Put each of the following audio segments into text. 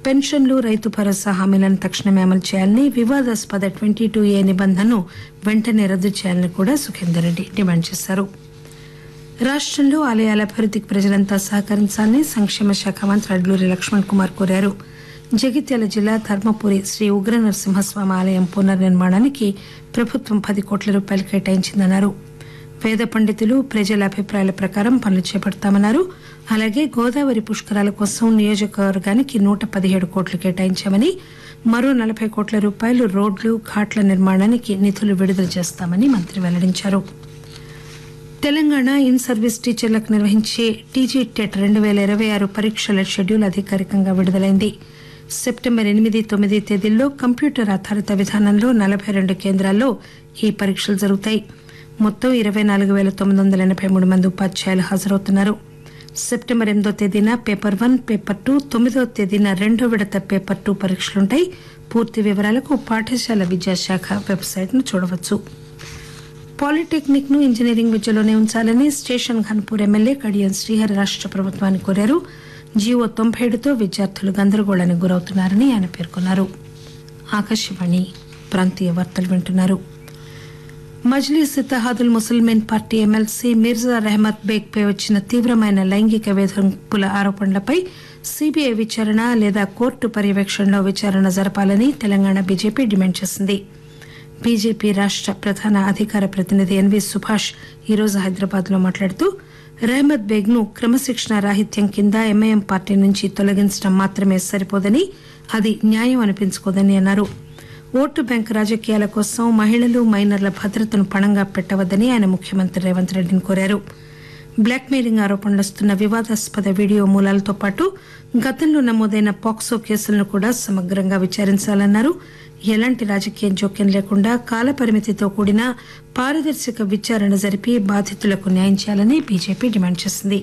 పెన్షన్లు రైతు భరోసా హామీలను తక్షణమే అమలు చేయాలని వివాదాస్పద ట్వంటీ టూ ఏ నిబంధనను వెంటనే రద్దు చేయాలని కూడా సుఖేందర్ రెడ్డి డిమాండ్ చేశారు రాష్టంలో ఆలయాల అభివృద్దికి ప్రజలంతా సహకరించాలని సంక్షేమ శాఖ మంత్రి అడ్లూరి లక్ష్మణ్ కుమార్ కోరారు జగిత్యాల జిల్లా ధర్మపురి శ్రీ ఉగ్ర నరసింహస్వామి ఆలయం పునర్నిర్మాణానికి ప్రభుత్వం పది కోట్ల రూపాయలు కేటాయించిందన్నారు వేద పండితులు ప్రజల అభిప్రాయాల ప్రకారం పనులు చేపడతామన్నారు అలాగే గోదావరి పుష్కరాల కోసం నియోజకవర్గానికి నూట పదిహేడు కోట్లు కేటాయించామని మరో నలభై కోట్ల రూపాయలు రోడ్లు ఘాట్ల నిర్మాణానికి నిధులు విడుదల చేస్తామని మంత్రి వెల్లడించారు తెలంగాణ ఇన్ సర్వీస్ టీచర్లకు నిర్వహించే టీజీ టెట్ రెండు పేల ఇరవై ఆరు పరీక్షల షెడ్యూల్ అధికారికంగా విడుదలైంది సెప్టెంబర్ ఎనిమిది తొమ్మిది తేదీల్లో కంప్యూటర్ ఆధారిత విధానంలో నలభై రెండు కేంద్రాల్లో ఈ పరీక్షలు జరుగుతాయి మొత్తం ఇరవై నాలుగు పేల తొమ్మిది వందల ఎనబై మూడు మంది ఉపాధ్యాయులు హాజరవుతున్నారు సెప్టెంబర్ ఎనిమిదో తేదీన పేపర్ వన్ పేపర్ టూ తొమ్మిదో తేదీన రెండో విడత పేపర్ టూ పరీక్షలుంటాయి పూర్తి వివరాలకు పాఠశాల విద్యాశాఖ వెబ్సైట్ను చూడవచ్చు పాలిటెక్నిక్ ను ఇంజనీరింగ్ విద్యలోనే ఉంచాలని స్టేషన్ ఘన్పూర్ ఎమ్మెల్యే కడియం శ్రీహరి రాష్ట ప్రభుత్వాన్ని కోరారు జీవో తొంభై ఏడుతో విద్యార్థులు గందరగోళానికి గురవుతున్నారని ఆయన పేర్కొన్నారు ఆకాశవాణి ప్రాంతీయ వార్తలు వింటున్నారు మజ్లీస్ ఇత్తహాదుల్ ముసల్మేన్ పార్టీ ఎమ్మెల్సీ మిర్జా రెహమత్ బేగ్ పై వచ్చిన తీవ్రమైన లైంగిక వేధింపుల ఆరోపణలపై సీబీఐ విచారణ లేదా కోర్టు పర్యవేక్షణలో విచారణ జరపాలని తెలంగాణ బీజేపీ డిమాండ్ చేసింది బీజేపీ రాష్ట ప్రధాన అధికార ప్రతినిధి ఎన్వీ సుభాష్ ఈరోజు హైదరాబాద్ లో మాట్లాడుతూ రెహమత్ బేగ్ ను క్రమశిక్షణ రాహిత్యం కింద ఎంఐఎం పార్టీ నుంచి తొలగించడం మాత్రమే సరిపోదని అది న్యాయం అనిపించుకోదని అన్నారు ఓటు బ్యాంక్ రాజకీయాల కోసం మహిళలు మైనర్ల భద్రతను పణంగా పెట్టవద్దని ఆయన ముఖ్యమంత్రి రేవంత్ రెడ్డిని కోరారు బ్లాక్ మెయిలింగ్ ఆరోపణలు వస్తున్న వివాదాస్పద వీడియో మూలాలతో పాటు గతంలో నమోదైన పాక్సో కేసులను కూడా సమగ్రంగా విచారించాలన్నారు ఎలాంటి రాజకీయ జోక్యం లేకుండా కాలపరిమితితో కూడిన పారదర్శక విచారణ జరిపి బాధితులకు న్యాయం చేయాలని బీజేపీ డిమాండ్ చేసింది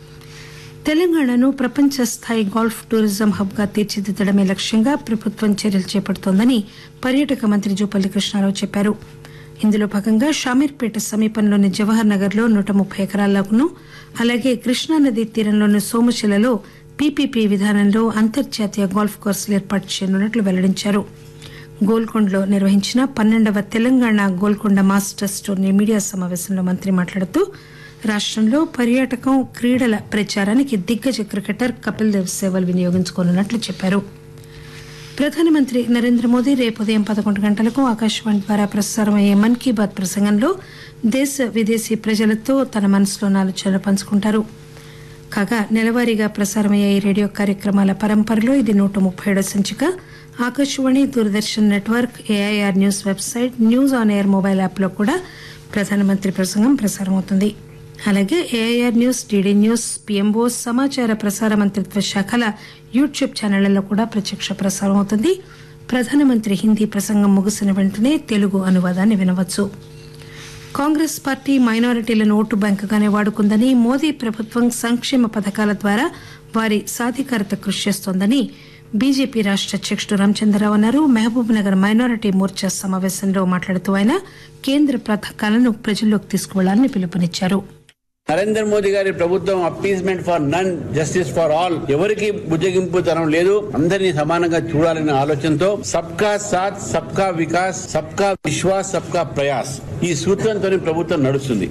తెలంగాణను ప్రపంచ స్థాయి గోల్ఫ్ టూరిజం హబ్ గా తీర్చిదిద్దడమే లక్ష్యంగా ప్రభుత్వం చర్యలు చేపడుతోందని పర్యాటక మంత్రి జూపల్లి కృష్ణారావు చెప్పారు ఇందులో భాగంగా షామీర్పేట సమీపంలోని జవహర్ నగర్ లో నూట ముప్పై ఎకరాలను అలాగే కృష్ణానదీ తీరంలోని సోమశిలలో పీపీపీ విధానంలో అంతర్జాతీయ గోల్ఫ్ కోర్సులు ఏర్పాటు చేయనున్నట్లు వెల్లడించారు గోల్కొండలో నిర్వహించిన పన్నెండవ Telangana Golconda masters tourney media సమావేశంలో మంత్రి మాట్లాడుతూ రాష్టంలో పర్యాటకం క్రీడల ప్రచారానికి దిగ్గజ క్రికెటర్ కపిల్ దేవ్ సేవలు వినియోగించుకోనున్నట్లు చెప్పారు ప్రధానమంత్రి నరేంద్ర మోదీ రేపు ఉదయం పదకొండు గంటలకు ఆకాశవాణి ద్వారా ప్రసారం అయ్యే మన్ కీ బాత్ ప్రసంగంలో దేశ విదేశీ ప్రజలతో తన మనసులోని ఆలోచనలు పంచుకుంటారు కాగా నెలవారీగా ప్రసారమయ్యే ఈ రేడియో కార్యక్రమాల పరంపరలో ఇది నూట ముప్పై ఏడో సంచిక Akashvani Doordarshan network AIR news website news on air mobile యాప్లో కూడా ప్రధానమంత్రి ప్రసంగం ప్రసారమవుతుంది అలాగే AIR news DD news PMO సమాచార ప్రసార మంత్రిత్వ శాఖల యూట్యూబ్ ఛానళ్లలో కూడా ప్రత్యక్ష ప్రసారం అవుతుంది ప్రధానమంత్రి హిందీ ప్రసంగం ముగిసిన వెంటనే తెలుగు అనువాదాన్ని వినవచ్చు కాంగ్రెస్ పార్టీ మైనారిటీలను ఓటు బ్యాంకుగానే వాడుకుందని మోదీ ప్రభుత్వం సంక్షేమ పథకాల ద్వారా వారి సాధికారత కృషి చేస్తోందని బీజేపీ రాష్ట అధ్యకుడు రామచంద్రరావు అన్నారు మహబూబ్ నగర్ మైనారిటీ మోర్చా సమావేశంలో మాట్లాడుతూ ఆయన కేంద్ర పథకాలను ప్రజల్లోకి తీసుకువెళ్లాలని పిలుపునిచ్చారు నరేంద్ర మోదీ గారి ప్రభుత్వం appeasement for none justice for all ఎవరికి బుజ్జగింపు తరం లేదు అందరినీ సమానంగా చూడాలనే ఆలోచనతో సబ్కా సాత్ సబ్కా వికాస్ సబ్కా విశ్వాస్ సబ్కా ప్రయాస్ ఈ సూత్రంతో ప్రభుత్వం నడుస్తుంది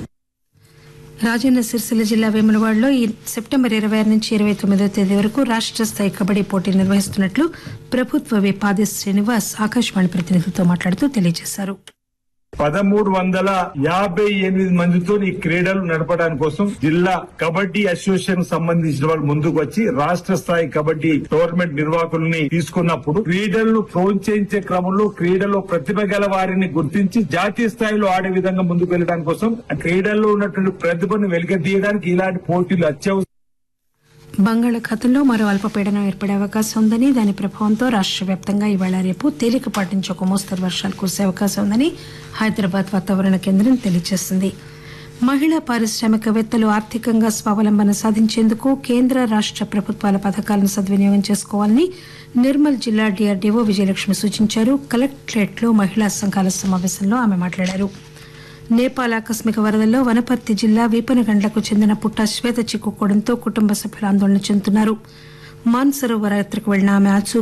రాజన్న సిరిసిల్ల జిల్లా వేములవాడలో ఈ సెప్టెంబర్ ఇరవై ఆరు నుంచి ఇరవై తొమ్మిదో తేదీ వరకు రాష్ట స్థాయి కబడ్డీ పోటీలు నిర్వహిస్తున్నట్లు ప్రభుత్వ విప్ ఆది శ్రీనివాస్ ఆకాశవాణి ప్రతినిధితో మాట్లాడుతూ తెలియజేశారు పదమూడు వందల యాభై ఎనిమిది మందితో ఈ క్రీడలు నడపడానికి కోసం జిల్లా కబడ్డీ అసోసియేషన్ సంబంధించిన వాళ్ళు ముందుకు వచ్చి రాష్ట్ర స్థాయి కబడ్డీ టోర్నమెంట్ నిర్వాహకుల్ని తీసుకున్నప్పుడు క్రీడలను ప్రోత్సహించే క్రమంలో క్రీడలో ప్రతిభ గల వారిని గుర్తించి జాతీయ స్థాయిలో ఆడే విధంగా ముందుకు వెళ్ళడానికి కోసం ఆ క్రీడల్లో ఉన్నటువంటి ప్రతిభను వెలికితీయడానికి ఇలాంటి పోటీలు అత్యవసరం బంగాళాఖాతంలో మరో అల్పపీడనం ఏర్పడే అవకాశం ఉందని దాని ప్రభావంతో రాష్ట్ర వ్యాప్తంగా ఇవాళ రేపు తేలికపాటి నుంచి ఒక మోస్తరు వర్షాలు కురిసే అవకాశం ఉందని హైదరాబాద్ వాతావరణ కేంద్రం తెలియజేసింది మహిళా పారిశ్రామికవేత్తలు ఆర్థికంగా స్వావలంబన సాధించేందుకు కేంద్ర రాష్ట ప్రభుత్వాల పథకాలను సద్వినియోగం చేసుకోవాలని నిర్మల్ జిల్లా డీఆర్డీఓ విజయలక్ష్మి సూచించారు కలెక్టరేట్లో మహిళా సంఘాల సమావేశంలో ఆమె మాట్లాడారు నేపాల్ ఆకస్మిక వరదల్లో వనపర్తి జిల్లా వీపనగండ్లకు చెందిన పుట్ట శ్వేత చిక్కుకోవడంతో కుటుంబ సభ్యులు ఆందోళన చెందుతున్నారు మాన్సరోవర్ యాత్రకు వెళ్లిన ఆమె ఆచూ